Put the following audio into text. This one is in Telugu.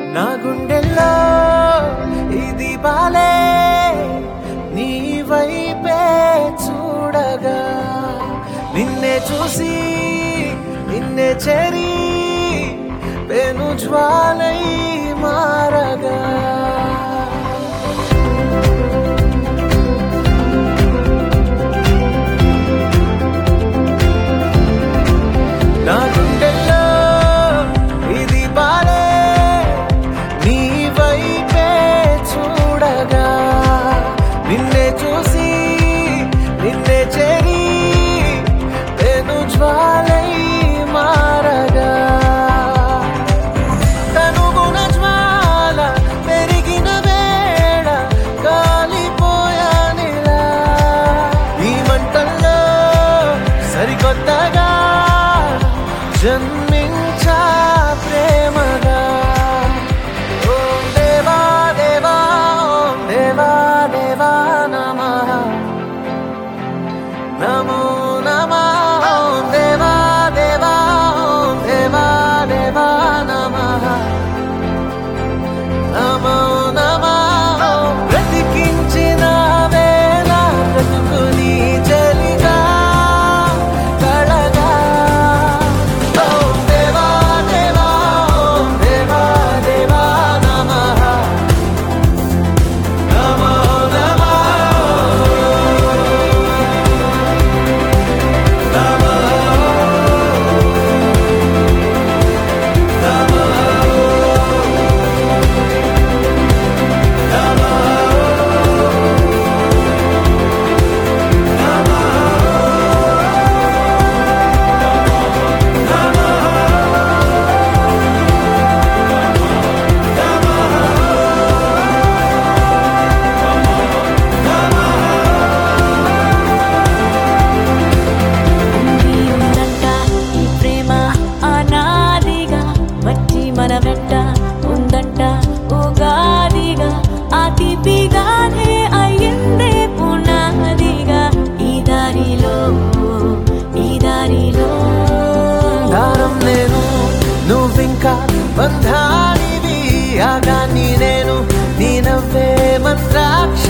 నా గుండెల్లో ఇది బాలే నీ వైపే చూడగా నిన్నే చూసి నిన్నే చెరి పెను జ్వాలై మారగా నా గుండెల్లో ఇది బాలే నీ వైపే చూడగా నిన్నే చూసి నిన్నే చెరి పెను జ్వాలై మారగా కనుగొన జ్వాల పెరిగిన వేళ కాలిపోయానిలా ఈ మంటల్లో సరికొత్తగా జన్మించా ప్రేమగా ఓం దేవా దేవా ఓం దేవా దేవా నమః నమో నమః ఓం దేవా దేవా ఓం దేవా దేవా నమః నమో నమః బ్రతికించిన వేళ బ్రతుకుని చలిగా కళగా ఓం దేవా దేవా ఓం దేవా దేవా నమః నమో నమః ఉంది ఉందంట ఈ ప్రేమ అనాదిగా వచ్చి మన వెంట ఉందంట ఉగాదిగా ఆ తీపిగానే అయ్యిందే పునాదిగా ఈ దారిలో ఈ దారిలో దారం నేను నువ్వింకా బంధానివి ఆగాన్ని నేను నీ నవ్వే మంత్రాక్ష